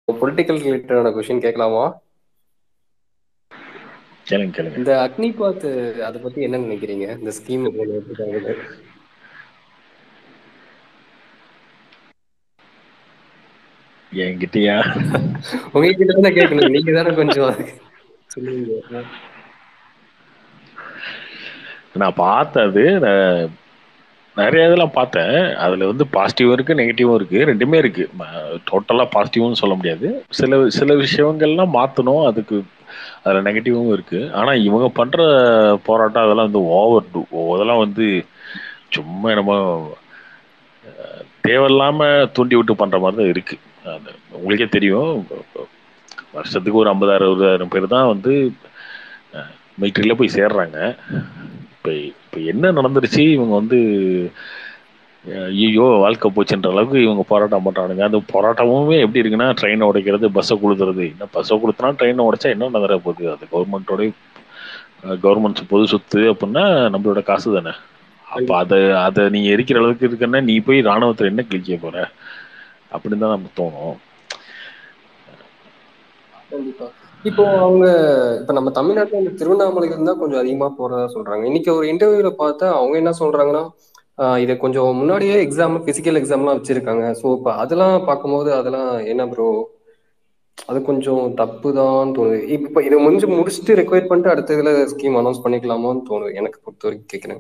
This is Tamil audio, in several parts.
பொலிட்டிக்கல் ரிலேட்டடான கொஸ்டின் கேட்கலாமா கேளுங்க கேளுங்க இந்த அக்னி பாத் அதை பத்தி என்ன நினைக்கிறீங்க இந்த ஸ்கீம் என்கிட்டயா உங்ககிட்ட தானே கேட்கணும் நீங்க தானே கொஞ்சம் சொல்லுவீங்க நான் பார்த்தது நான் நிறைய இதெல்லாம் பார்த்தேன் அதில் வந்து பாசிட்டிவும் இருக்குது நெகட்டிவும் இருக்குது ரெண்டுமே இருக்குது டோட்டலாக பாசிட்டிவ்னு சொல்ல முடியாது சில சில விஷயங்கள்லாம் மாற்றணும் அதுக்கு அதில் நெகட்டிவும் இருக்குது ஆனால் இவங்க பண்ணுற போராட்டம் அதெல்லாம் வந்து ஓவர் டூ அதெல்லாம் வந்து சும்மா நம்ம அஹ், தேவையில்லாம தூண்டி விட்டு பண்ணுற மாதிரி தான் இருக்குது அது உங்களுக்கே தெரியும் வருஷத்துக்கு ஒரு ஐம்பதாயிரம் அறுபதாயிரம் பேர் தான் வந்து மிலிட்ரியில் போய் சேர்றாங்க இப்போ இப்போ என்ன நடந்துருச்சு இவங்க வந்து ஐயோ வாழ்க்கை போச்சுன்ற அளவுக்கு இவங்க போராட்டம் பண்ணுறானுங்க அந்த போராட்டமுமே எப்படி இருக்குன்னா ட்ரெயினை உடைக்கிறது பஸ்ஸை கொளுத்துறது என்ன பஸ்ஸை கொளுத்துனா ட்ரெயினை உடைச்சா என்ன நகர போகுது அது கவர்மெண்ட்டோட கவர்மெண்ட் பொது சொத்து அப்படின்னா நம்மளோட காசு தானே அப்போ அதை அதை நீ எரிக்கிற அளவுக்கு இருக்குன்னா நீ போய் ராணுவத்தில் என்ன கிழிக்க போற அப்படின்னு தான் நமக்கு தோணும் கண்டிப்பா இப்போ அவங்க இப்ப நம்ம தமிழ்நாட்டுல இந்த திருவண்ணாமலையில தான் கொஞ்சம் அதிகமா போறதா சொல்றாங்க இன்னைக்கு ஒரு இன்டர்வியூல பார்த்தா அவங்க என்ன சொல்றாங்கன்னா ஆஹ் இதை கொஞ்சம் முன்னாடியே எக்ஸாம் பிசிக்கல் எக்ஸாம்லாம் வச்சிருக்காங்க ஸோ இப்போ அதெல்லாம் பார்க்கும்போது அதெல்லாம் என்ன ப்ரோ அது கொஞ்சம் தப்பு தான் தோணுது இப்போ இதை முடிஞ்சு முடிச்சுட்டு ரெக்வயர் பண்ணிட்டு அடுத்த இதுல ஸ்கீம் அனௌன்ஸ் பண்ணிக்கலாமோன்னு தோணுது எனக்கு பொறுத்த வரைக்கும் கேட்குறேன்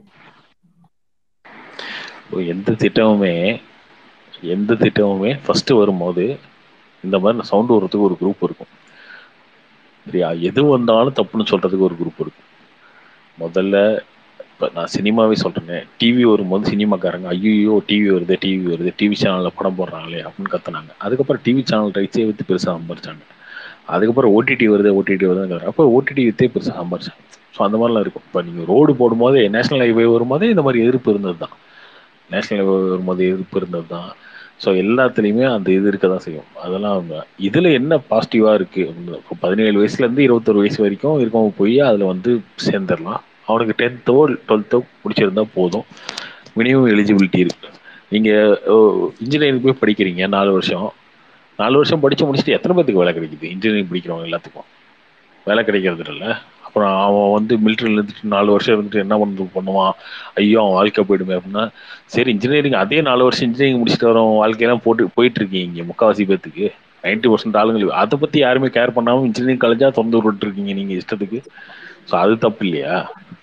இப்போ எந்த திட்டமுமே எந்த திட்டமுமே ஃபர்ஸ்ட் வரும்போது இந்த மாதிரி சவுண்ட் வர்றதுக்கு ஒரு குரூப் இருக்கும் சரியா எது வந்தாலும் தப்புன்னு சொல்றதுக்கு ஒரு குரூப் இருக்கும் முதல்ல இப்போ நான் சினிமாவே சொல்றேனே டிவி வரும்போது சினிமாக்காரங்க ஐயோ டிவி வருது டிவி வருது டிவி சேனல்ல படம் போடுறாங்களே அப்படின்னு கத்துனாங்க அதுக்கப்புறம் டிவி சேனல் ரைட்ஸே வித்து பெருசாக சம்பாரிச்சாங்க அதுக்கப்புறம் ஓடிடி வருது ஓடிடி வருதுங்கிறாங்க அப்போ ஓடிடி வித்தே பெருசாக சம்பாரிச்சாங்க ஸோ அந்த மாதிரிலாம் இருக்கும் இப்போ நீங்கள் ரோடு போடும்போது நேஷனல் ஹைவே வரும்போதே இந்த மாதிரி எதிர்ப்பு இருந்தது தான் நேஷனல் ஹைவே வரும்போது எதிர்ப்பு இருந்தது தான் ஸோ எல்லாத்துலேயுமே அந்த இது இருக்க தான் செய்யும் அதெல்லாம் இதில் என்ன பாசிட்டிவாக இருக்குது இப்போ பதினேழு வயசுலேருந்து இருபத்தொரு வயசு வரைக்கும் இருக்கவங்க போய் அதில் வந்து சேர்ந்துடலாம் அவனுக்கு டென்த்தோ டுவெல்த்தோ முடிச்சிருந்தா போதும் மினிமம் எலிஜிபிலிட்டி இருக்கு நீங்கள் இன்ஜினியரிங் போய் படிக்கிறீங்க நாலு வருஷம் நாலு வருஷம் படித்து முடிச்சுட்டு எத்தனை பேத்துக்கு வேலை கிடைக்குது இன்ஜினியரிங் படிக்கிறவங்க எல்லாத்துக்கும் வேலை கிடைக்கிறது இல்லை அப்புறம் அவன் வந்து மிலிட்ரியில் இருந்துட்டு நாலு வருஷம் இருந்துட்டு என்ன பண்ணு பண்ணுவான் ஐயோ அவன் வாழ்க்கை போயிடுமே அப்படின்னா சரி இன்ஜினியரிங் அதே நாலு வருஷம் இன்ஜினியரிங் முடிச்சுட்டு வரவன் வாழ்க்கையெல்லாம் போட்டு போயிட்டு இருக்கீங்க இங்கே முக்கால்வாசி பேத்துக்கு நைன்டி பர்சன்ட் ஆளுங்களுக்கு அதை பற்றி யாருமே கேர் பண்ணாமல் இன்ஜினியரிங் காலேஜாக திறந்து விட்டுட்டு இருக்கீங்க நீங்கள் இஷ்டத்துக்கு ஸோ அது தப்பு இல்லையா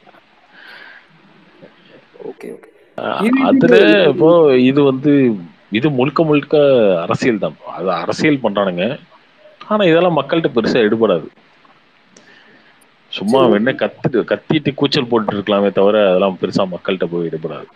ஓகே ஓகே அதுல இப்போ இது வந்து இது முழுக்க முழுக்க அரசியல் தான் அது அரசியல் பண்றானுங்க ஆனா இதெல்லாம் மக்கள்கிட்ட பெருசா எடுபடாது சும்மா என்ன கத்திட்டு கத்திட்டு கூச்சல் போட்டு இருக்கலாமே தவிர அதெல்லாம் பெருசா மக்கள்கிட்ட போய் எடுபடாது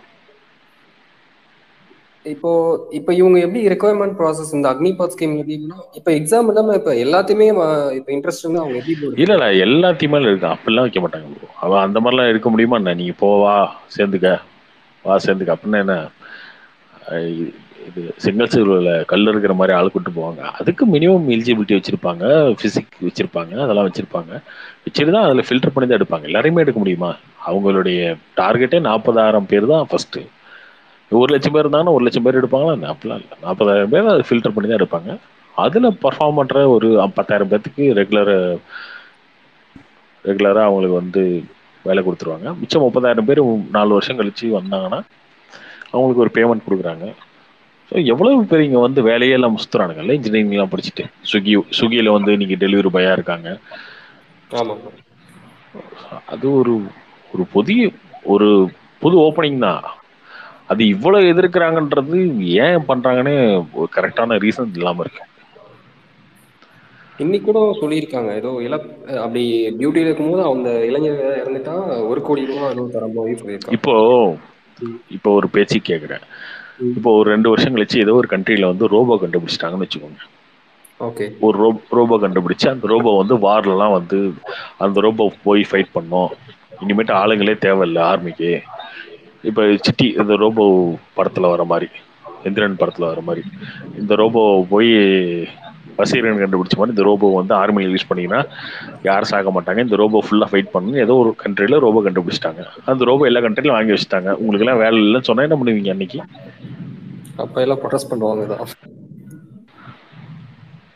இப்போ இப்போ இவங்க எப்படி ரெக்குவயர்மெண்ட் ப்ராசஸ் இந்த அக்னிபாத் ஸ்கீம் எப்படின்னா இப்போ எக்ஸாம் இல்லாம இப்போ எல்லாத்தையுமே இப்போ இன்ட்ரெஸ்ட் இருந்தா அவங்க எப்படி போடுறது? இல்ல இல்ல எல்லாத்தையுமே இருக்கு அப்படிலாம் வைக்க மாட்டாங்க bro. அவன் அந்த மாதிரிலாம் இருக்க முடியுமா என்ன நீங்க போவா சேர்ந்துக்க வா சேர்ந்துக்க அப்படின்னா என்ன அஹ் இது- இது சிங்கிள் சிறுவில் கல் இருக்கிற மாதிரி ஆள் கூட்டு போவாங்க அதுக்கு மினிமம் எலிஜிபிலிட்டி வச்சிருப்பாங்க பிசிக் வச்சிருப்பாங்க அதெல்லாம் வச்சிருப்பாங்க வச்சுட்டு தான் அதில் ஃபில்டர் பண்ணி தான் எடுப்பாங்க எல்லாரையுமே எடுக்க முடியுமா அவங்களுடைய டார்கெட்டே நாற்பதாயிரம் பேர் தான் ஃபர்ஸ்ட் ஒரு லட்சம் பேர் இருந்தாங்கன்னா ஒரு லட்சம் பேர் எடுப்பாங்களா என்ன? அப்படிலாம் இல்லை நாற்பதாயிரம் பேர் அதை ஃபில்டர் பண்ணி தான் எடுப்பாங்க அதில் பர்ஃபார்ம் பண்ணுற ஒரு பத்தாயிரம் பேர்த்துக்கு ரெகுலர் ரெகுலராக அவங்களுக்கு வந்து வேலை கொடுத்துருவாங்க மிச்சம் முப்பதாயிரம் பேர் நாலு வருஷம் கழிச்சு வந்தாங்கன்னா அவங்களுக்கு ஒரு பேமெண்ட் கொடுக்குறாங்க ஸோ எவ்வளவு பேர் இங்கே வந்து வேலையே எல்லாம் சுற்றுறானுங்கல்ல இன்ஜினியரிங்லாம் படிச்சுட்டு ஸ்விக்கி ஸ்விக்கியில் வந்து இன்னைக்கு டெலிவரி பாயாக இருக்காங்க ஆமா அது ஒரு ஒரு புதிய ஒரு புது ஓப்பனிங் தான் அது இவ்வளவு எதிர்க்கிறாங்கன்றது ஏன் பண்றாங்கன்னு ஒரு கரெக்டான ரீசன் இல்லாம இருக்கு இன்னைக்கு கூட சொல்லியிருக்காங்க ஏதோ இல அப்படி டியூட்டியில இருக்கும்போது அந்த இளைஞர் இறந்துட்டா ஒரு கோடி ரூபாய் ஏதோ தர மாதிரி சொல்லியிருக்காங்க இப்போ இப்போ ஒரு பேச்சு கேக்குறேன் இப்போ ஒரு ரெண்டு வருஷம் கழிச்சு ஏதோ ஒரு கண்ட்ரில வந்து ரோபோ கண்டுபிடிச்சிட்டாங்கன்னு வச்சுக்கோங்க ஓகே ஒரு ரோ ரோபோ கண்டுபிடிச்சு அந்த ரோபோ வந்து வார்லலாம் வந்து அந்த ரோபோ போய் ஃபைட் பண்ணோம் இனிமேட்டு ஆளுங்களே தேவையில்லை ஆர்மிக்கு இப்போ சிட்டி இந்த ரோபோ படத்துல வர மாதிரி எந்திரன் படத்துல வர மாதிரி இந்த ரோபோ போய் வசீரன் கண்டுபிடிச்ச மாதிரி இந்த ரோபோ வந்து ஆர்மியில் யூஸ் பண்ணீங்கன்னா யாரும் சாக மாட்டாங்க இந்த ரோபோ ஃபுல்லாக ஃபைட் பண்ணணும் ஏதோ ஒரு கண்ட்ரியில் ரோபோ கண்டுபிடிச்சிட்டாங்க அந்த ரோபோ எல்லா கண்ட்ரிலும் வாங்கி வச்சுட்டாங்க உங்களுக்கு எல்லாம் வேலை இல்லைன்னு சொன்னா என்ன பண்ணுவீங்க அன்னைக்கு அப்ப எல்லாம் ப்ரொடெஸ்ட் பண்ணுவாங்க தான்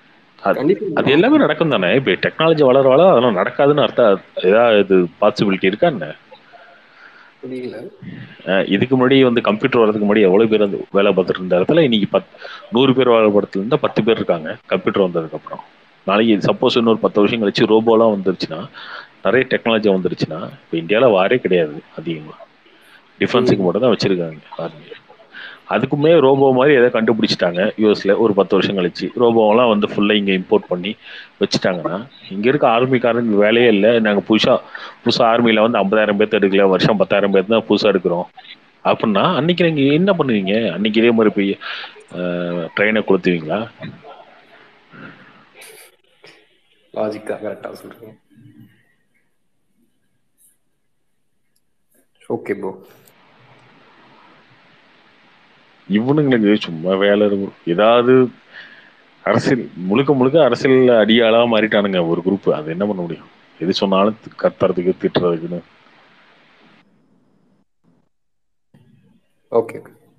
அது கண்டிப்பா அது bro. எல்லாமே நடக்கும் தானே இப்போ டெக்னாலஜி வளர வளர அதெல்லாம் நடக்காதுன்னு அர்த்தம் ஏதாவது பாசிபிலிட்டி இருக்கா என்ன புரியல அஹ் இதுக்கு முன்னாடி வந்து கம்ப்யூட்டர் வரதுக்கு முன்னாடி எவ்வளவு பேர் வந்து வேலை பார்த்துட்டு இருந்த இடத்துல இன்னைக்கு பத் நூறு பேர் வேலை பார்த்துல இருந்தா பத்து பேர் இருக்காங்க கம்ப்யூட்டர் வந்ததுக்கு அப்புறம் நாளைக்கு சப்போஸ் இன்னொரு பத்து வருஷம் கழிச்சு ரோபோலாம் வந்துருச்சுன்னா நிறைய டெக்னாலஜி வந்துருச்சுன்னா இப்போ இந்தியாவில் வாரே கிடையாது அதிகமாக டிஃபென்ஸுக்கு மட்டும் தான் வச்சிருக்காங்க ஆர்மி அதுக்குமே ரோபோ மாதிரி எதை கண்டுபிடிச்சிட்டாங்க யூஎஸ்ல ஒரு பத்து வருஷம் கழிச்சு ரோபோவெல்லாம் வந்து ஃபுல்லாக இங்கே இம்போர்ட் பண்ணி வச்சுட்டாங்கன்னா இங்கே இருக்க ஆர்மிக்காரங்க வேலையே இல்லை நாங்கள் புதுசாக புதுசாக ஆர்மியில் வந்து ஐம்பதாயிரம் பேர்த்து எடுக்கல வருஷம் பத்தாயிரம் பேர்த்து தான் புதுசாக எடுக்கிறோம் அப்படின்னா அன்னைக்கு நீங்கள் என்ன பண்ணுவீங்க அன்னைக்கு இதே மாதிரி போய் ட்ரெயினை கொளுத்துவீங்களா லாஜிக்கா கரெக்டா சொல்றீங்க ஓகே ப்ரோ இவனுங்களுக்கு சும்மா வேலை இருக்கும் ஏதாவது அரசியல் முழுக்க முழுக்க அரசியல் அடியாளா மாறிட்டானுங்க ஒரு குரூப் அது என்ன பண்ண முடியும் எது சொன்னாலும் கத்துறதுக்கு திட்டுறதுக்குன்னு ஓகே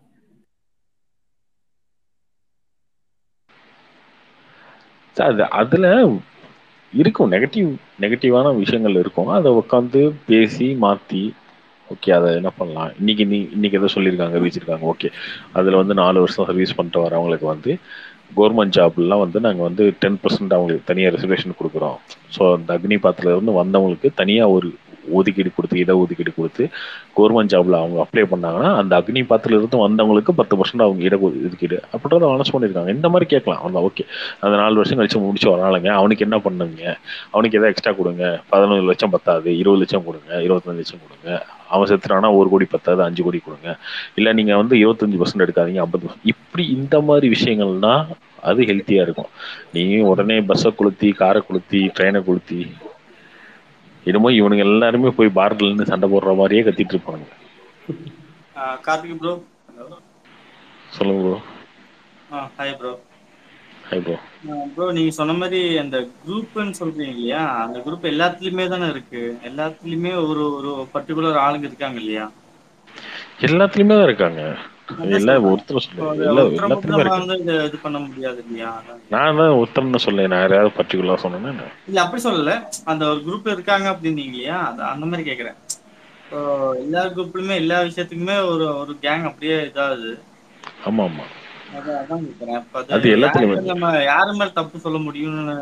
சார், அது அதுல இருக்கும் நெகட்டிவ் நெகட்டிவான விஷயங்கள் இருக்கும் அதை உட்காந்து பேசி மாத்தி ஓகே அதை என்ன பண்ணலாம் இன்னைக்கு நீ இன்னைக்கு எதோ சொல்லியிருக்காங்க அறிவிச்சிருக்காங்க ஓகே அதுல வந்து நாலு வருஷம் சர்வீஸ் பண்ணிட்டு வரவங்களுக்கு வந்து கவர்மெண்ட் ஜாப்லாம் வந்து நாங்கள் வந்து டென் பர்சன்ட் அவங்களுக்கு தனியாக ரிசர்வேஷன் கொடுக்குறோம் ஸோ அந்த அக்னி பாத்திரத்துல இருந்து வந்தவங்களுக்கு தனியாக ஒரு ஒதுக்கீடு கொடுத்து இட ஒதுக்கீடு கொடுத்து கவர்மெண்ட் ஜாப்ல அவங்க அப்ளை பண்ணாங்கன்னா அந்த அக்னி பாத்திரத்துல இருந்து வந்தவங்களுக்கு பத்து பர்சன்ட் அவங்க இட ஒதுக்கீடு அப்படின்றத அனௌன்ஸ் பண்ணியிருக்காங்க இந்த மாதிரி கேட்கலாம் அவன் ஓகே அந்த நாலு வருஷம் கழிச்சு முடிச்சு வராளுங்க அவனுக்கு என்ன பண்ணுங்க அவனுக்கு எதாவது எக்ஸ்ட்ரா கொடுங்க பதினொன்று லட்சம் பத்தாது இருபது லட்சம் கொடுங்க இருபத்தஞ்சு லட்சம் கொடுங்க அவன் செத்துறானா ஒரு கோடி பத்தாது அஞ்சு கோடி கொடுங்க இல்லை நீங்கள் வந்து இருபத்தஞ்சு பர்சன்ட் எடுக்காதீங்க ஐம்பது இப்படி இந்த மாதிரி விஷயங்கள் தான் அது ஹெல்த்தியாக இருக்கும் நீ உடனே பஸ்ஸை கொளுத்தி காரை கொளுத்தி ட்ரெயினை கொளுத்தி என்னமோ இவனுங்க எல்லாருமே போய் பார்ல இருந்து சண்டை போடுற மாதிரியே கத்திட்டு இருப்பானுங்க கார்த்திக் ப்ரோ சொல்லுங்க bro hi bro hi bro bro நீங்க சொன்ன மாதிரி அந்த குரூப்னு சொல்றீங்க இல்லையா அந்த குரூப் எல்லாத்துலயுமே தானே இருக்கு எல்லாத்துலயுமே ஒரு ஒரு பர்டிகுலர் ஆளுங்க இருக்காங்க இல்லையா எல்லாத்துலயுமே தான் இருக்காங்க அதான் எல்லா சொல்றேன். ஒருத்தர் இப்போ சொல்ல அது எல்லா ஒருத்தரை மட்டும் எல்லாத்துலயுமே நம்ம இருக்கு வந்து இது இது பண்ண முடியாது இல்லையா அதான். நான் தான் ஒருத்தர்னு சொல்ல நான் யாரையாவது பர்டிகுலரா சொன்னேன்னா இல்ல அப்படி சொல்லல அந்த ஒரு குரூப் இருக்காங்க அப்படின்னீங்க இல்லையா அது அந்த மாதிரி கேக்குறேன் இப்போ எல்லா குரூப்லயுமே எல்லா விஷயத்துக்குமே ஒரு ஒரு கேங் அப்படியே இதாகுது ஆமா ஆமா அதான் அதான் கேக்குறேன் அப்ப அது அது எல்லாத்துலயுமே யாருக்கு நம்ம யாரு மேல தப்பு சொல்ல முடியும்னு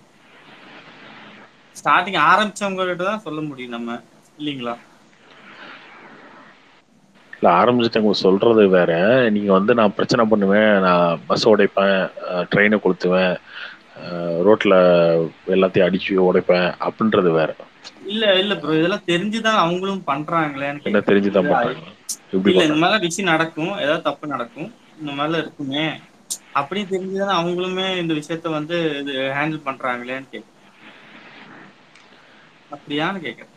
ஸ்டார்டிங் ஆரம்பிச்சவங்க கிட்ட தான் சொல்ல முடியும் நம்ம இல்லைங்களா இல்ல ஆரம்பிச்சுட்டவங்க சொல்றது வேற நீங்க வந்து நான் பிரச்சனை பண்ணுவேன் நான் பஸ் உடைப்பேன் ட்ரெயினை கொளுத்துவேன் அஹ் ரோட்ல எல்லாத்தையும் அடிச்சு உடைப்பேன் அப்படின்றது வேற இல்ல இல்ல ப்ரோ இதெல்லாம் தெரிஞ்சுதான் அவங்களும் பண்றாங்களேன்னு என்ன தெரிஞ்சுதான் கேக்குறேன். பண்றாங்க எப்படி இல்ல இந்த பண்றாங்க மாதிரிலாம் விஷயம் நடக்கும் ஏதாவது தப்பு நடக்கும் இந்த மாதிரிலாம் இருக்குமே அப்படி தெரிஞ்சுதானே அவங்களுமே இந்த விஷயத்த வந்து இது ஹேண்டில் பண்றாங்களேன்னு கேக்குறேன் அப்படியான்னு கேக்குறேன்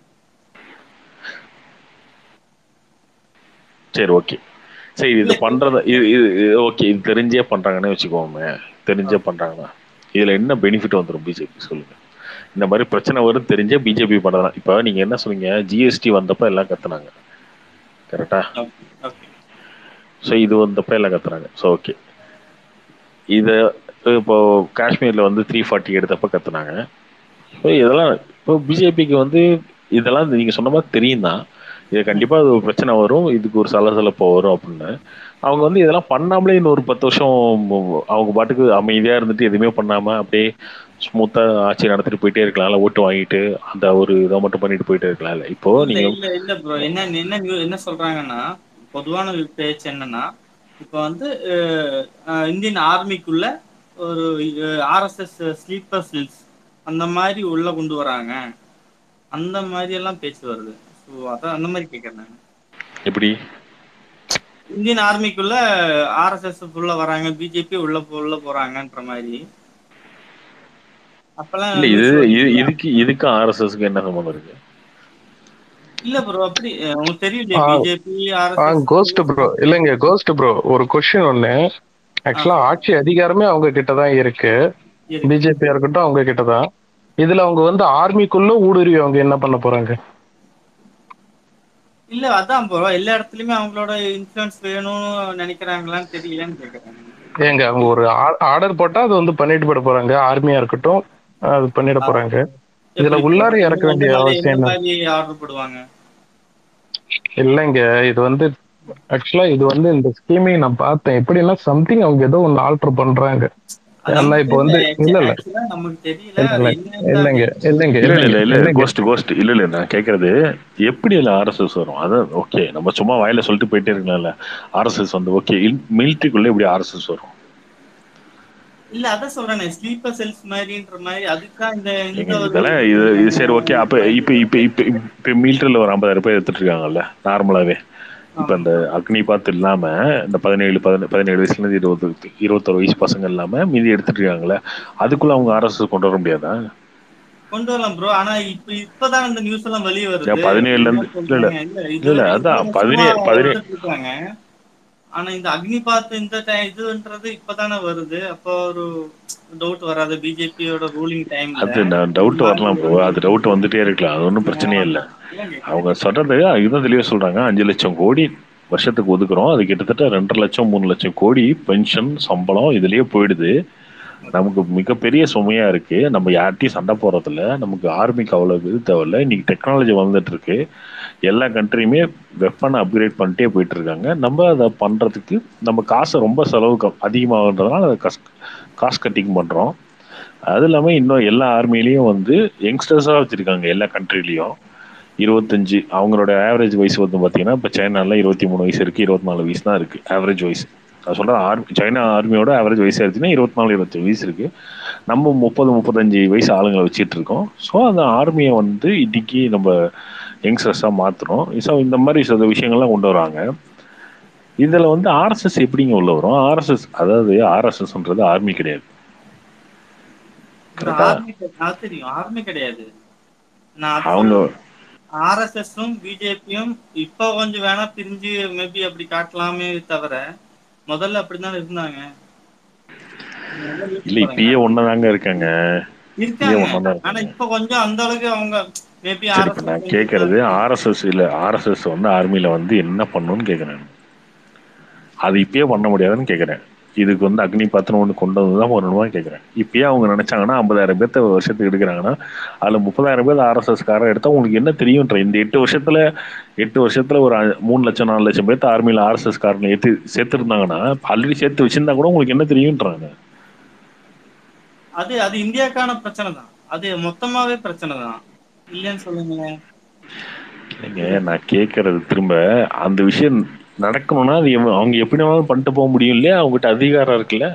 சரி ஓகே சரி இது பண்றத இது இது ஓகே இது தெரிஞ்சே பண்றாங்கன்னு வச்சுக்கோமே தெரிஞ்சே பண்றாங்கன்னா இதுல என்ன பெனிஃபிட் வந்துடும் பிஜேபி சொல்லுங்க இந்த மாதிரி பிரச்சனை வரும் தெரிஞ்சே பிஜேபி பண்றதா இப்ப நீங்க என்ன சொன்னீங்க ஜிஎஸ்டி வந்தப்ப எல்லாம் கத்துனாங்க கரெக்டா ஓகே ஓகே ஸோ இது வந்தப்ப எல்லாம் கத்துறாங்க ஸோ ஓகே இதை இப்போ காஷ்மீர்ல வந்து த்ரீ ஃபார்ட்டி எடுத்தப்ப கத்துனாங்க ஸோ இதெல்லாம் இப்போ பிஜேபிக்கு வந்து இதெல்லாம் நீங்க சொன்ன மாதிரி தெரியும் தான் இது கண்டிப்பா அது ஒரு பிரச்சனை வரும் இதுக்கு ஒரு சலசலப்பு வரும் அப்படின்னு அவங்க வந்து இதெல்லாம் பண்ணாமலே இன்னும் ஒரு பத்து வருஷம் அவங்க பாட்டுக்கு அமைதியா இருந்துட்டு எதுவுமே பண்ணாம அப்படியே ஸ்மூத்தா ஆட்சி நடத்திட்டு போயிட்டே இருக்கலாம்ல ஓட்டு வாங்கிட்டு அந்த ஒரு இதை மட்டும் பண்ணிட்டு போயிட்டே இருக்கலாம்ல இப்போ இல்ல நீங்க இல்ல இல்ல ப்ரோ என்ன என்ன நியூ- என்ன சொல்றாங்கன்னா பொதுவான பேச்சு என்னன்னா இப்போ வந்து அஹ், அஹ், இந்தியன் ஆர்மிக்குள்ள ஒரு ஆர்எஸ்எஸ் ஸ்லீப்பர் செல்ஸ் அந்த மாதிரி உள்ள கொண்டு வராங்க அந்த மாதிரி எல்லாம் பேச்சு வருது ஸோ அதான் அந்த மாதிரி கேட்கறேன் நான் எப்படி இந்தியன் ஆர்மிக்குள்ள ஆர்எஸ்எஸ் உள்ள வராங்க பிஜேபி உள்ள போ- உள்ள போறாங்கன்ற மாதிரி அப்பெல்லாம் இல்ல இது news இது வந்துச்சுல்ல? இதுக்கு இதுக்கு ஆர்எஸ்எஸ்க்கு என்ன சம்மந்தம் இருக்கு இல்ல ப்ரோ அப்படி அஹ், உங்களுக்கு தெரியும் இல்லையா ஆ, பிஜேபி ஆ ஆர்எஸ்எஸ் கோஸ்ட் ப்ரோ இல்லைங்க கோஸ்ட் ப்ரோ ஒரு கொஸ்டின் ஒண்ணு ஆக்சுவலா ஆட்சி அதிகாரமே அவங்க கிட்ட தான் இருக்கு இருக்கு பிஜேபியா இருக்கட்டும் அவங்க கிட்ட தான் இதுல அவங்க வந்து ஆர்மிக்குள்ள ஊடுருவி அவங்க என்ன பண்ண போறாங்க இல்ல அதான் ப்ரோ எல்லா இடத்துலயுமே அவங்களோட இன்ஃபுளுன்ஸ் வேணும்னு நினைக்கிறாங்களான்னு தெரியலன்னு கேக்குறேன் ஏங்க அவங்க ஒரு ஆர்டர் போட்டா அது வந்து பண்ணிட்டு போயிட போறாங்க ஆர்மியா இருக்கட்டும் அது பண்ணிட போறாங்க இதுல எப்படி உள்ளார எந்த இறக்க வேண்டிய மாதிரி- அவசியம் எந்த என்ன மாதிரி ஆர்டர் போடுவாங்க இல்லைங்க இது வந்து ஆக்சுவலா இது வந்து இந்த ஸ்கீமிங் நான் பார்த்தேன் எப்படின்னா சம்திங் அவங்க ஏதோ ஒன்னு ஆல்டர் பண்றாங்க அது ஏன்னா நமக்கு இப்போ வந்து தெரியல. இல்ல இல்ல Actually, நமக்கு தெரியல இல்ல, அது இல்ல. என்னன்னு இல்லைங்க தான் இல்லைங்க இல்ல இல்ல இல்ல இல்ல இல்லைங்க கோஸ்ட் கோஸ்ட் இல்ல இல்ல நான் கேக்குறது எப்படி இல்ல ஆர்எஸ்எஸ் வரும் அதான் ஓகே நம்ம சும்மா வாயில சொல்லிட்டு போயிட்டே இருக்கலாம்ல ஆர்எஸ்எஸ் வந்து ஓகே மிலிட்ரிக்குள்ள எப்படி ஆர்எஸ்எஸ் வரும் இல்ல அதான் சொல்றேன் ஸ்லீப்பர் செல்ஸ் மாதிரின்ற மாதிரி அதுதான் இந்த இந்த ஏங்க, ஒரு இதெல்லாம் இது இது சரி ஓகே அப்ப இப்ப இப்ப இப்ப இப்ப மிலிட்டரியில் ஒரு ஐம்பதாயிரம் பேர் எடுத்துட்டு இருக்காங்கல்ல நார்மலாவே இப்ப இந்த அக்னி பாத் இல்லாம இந்த பதினேழு பதினே- பதினேழு வயசுல இருந்து இருபது இருபத்தொரு வயசு பசங்க இல்லாம மீதி எடுத்துட்டு இருக்காங்கல்ல அதுக்குள்ள அவங்க ஆர்எஸ்எஸ் கொண்டு வர முடியாதா கொண்டு வரலாம் ப்ரோ ஆனா இப்ப இப்பதான் இந்த நியூஸ் எல்லாம் வெளிய வருது ஏன் பதினேழுல இருந்து- என்ன இல்ல, இல்ல. சொல்றாங்க? இல்ல, இது இல்ல, இல்ல, வரைக்கும் அதான் சும்மா பதினே- பதினே- வளர்த்துட்டு இருக்காங்க ஆனா இந்த அக்னி பாத் இந்த time இதுன்றது இப்பதானே வருது அப்போ ஒரு டவுட் வராது பிஜேபியோட ரூலிங் டைம்ல அது டவுட் வரலாம் ப்ரோ அது டவுட் வந்துட்டே இருக்கலாம் அது ஒன்றும் பிரச்சனையே இல்லை அவங்க சொல்றது இதுதான் தெளிவாக சொல்றாங்க அஞ்சு லட்சம் கோடி வருஷத்துக்கு ஒதுக்குறோம் அது கிட்டத்தட்ட ரெண்டரை லட்சம் மூணு லட்சம் கோடி பென்ஷன் சம்பளம் இதுலயே போயிடுது நமக்கு மிகப்பெரிய சுமையா இருக்கு நம்ம யார்கிட்டயும் சண்டை போடுறதில்ல நமக்கு ஆர்மிக்கு அவ்வளவு இது தேவையில்ல இன்னைக்கு டெக்னாலஜி வந்துட்டு இருக்கு எல்லா கண்ட்ரியுமே வெப்பனை அப்கிரேட் பண்ணிட்டே போயிட்டு இருக்காங்க நம்ம அதை பண்றதுக்கு நம்ம காசை ரொம்ப செலவு க- அதிகமாகுன்றதுனால அதை கஸ் காசு கட்டிங் பண்றோம் அது இல்லாமல் இன்னும் எல்லா ஆர்மிலையும் வந்து யங்ஸ்டர்ஸாக வச்சுருக்காங்க எல்லா கண்ட்ரிலையும் இருபத்தஞ்சு அவங்களோட ஆவரேஜ் வயசு வந்து பார்த்தீங்கன்னா இப்போ சைனால இருபத்தி மூணு வயசு இருக்குது இருபத்தி நாலு வயசு தான் இருக்குது ஆவரேஜ் வயசு நான் சொல்கிறேன் ஆர்மி சைனா ஆர்மியோட ஆவரேஜ் வயசு எடுத்தீங்கன்னா இருபத்தி நாலு இருபத்தி வயசு இருக்குது நம்ம முப்பது முப்பத்தஞ்சு வயசு ஆளுங்களை வச்சுட்டு இருக்கோம் ஸோ அந்த ஆர்மியை வந்து இன்னைக்கு நம்ம யங்ஸ்டர்ஸாக மாற்றுறோம் ஸோ இந்த மாதிரி சில விஷயங்கள்லாம் கொண்டு வராங்க இதில் வந்து ஆர்எஸ்எஸ் எப்படிங்க உள்ள வரும் ஆர்எஸ்எஸ் அதாவது ஆர்எஸ்எஸ்ன்றது ஆர்மி கிடையாது correct ஆ? ஆர்மி அது தெரியும் ஆர்மி கிடையாது நான் அவங்க ஆர்எஸ்எஸும் பிஜேபியும் இப்ப கொஞ்சம் வேணா பிரிஞ்சு மேபி அப்படி காட்டலாமே தவிர முதல்ல அப்படிதான் இருந்தாங்க நல்லா யோசிச்சு இல்லை பாருங்க. இப்பயே ஒன்றதாங்க இருக்காங்க இருக்காங்க இப்பயே ஒன்றா ஆனா இப்ப கொஞ்சம் அந்த அளவுக்கு அவங்க மேபி சரி இப்போ நான் கேட்கறது ஆர்எஸ்எஸ் இல்லை ஆர்எஸ்எஸ் வந்து ஆர்மியில் வந்து என்ன பண்ணணும்னு கேட்குறேன் அது இப்பயே பண்ண முடியாதுன்னு கேட்குறேன் இதுக்கு வந்து அக்னி பாத்திரம் ஒன்று கொண்டு வந்து தான் பண்ணணுமா கேட்குறேன் இப்பயே அவங்க நினைச்சாங்கன்னா ஐம்பதாயிரம் பேர்த்த ஒரு வருஷத்துக்கு எடுக்கிறாங்கன்னா அதில் முப்பதாயிரம் பேர் ஆர்எஸ்எஸ் காரை எடுத்தா உங்களுக்கு என்ன தெரியும்ன்ற இந்த எட்டு வருஷத்துல எட்டு வருஷத்துல ஒரு அ- மூணு லட்சம் நாலு லட்சம் பேர்த்த ஆர்மியில் ஆர்எஸ்எஸ் காரனை ஏற்றி சேர்த்துருந்தாங்கன்னா ஆல்ரெடி சேர்த்து வச்சிருந்தா கூட உங்களுக்கு என்ன தெரியும்ன்றாங்க அது அது இந்தியாக்கான பிரச்சனை தான் அது மொத்தமாவே பிரச்சனை தான் இல்லைன்னு சொல்லுங்களேன் இல்லைங்க நான் கேட்கறது திரும்ப அந்த விஷயம் நடக்கணும்னா அது எவ- அவங்க எப்படி வேணாலும் பண்ணிட்டு போக முடியும் இல்லையா அவங்ககிட்ட அதிகாரம் இருக்குல்ல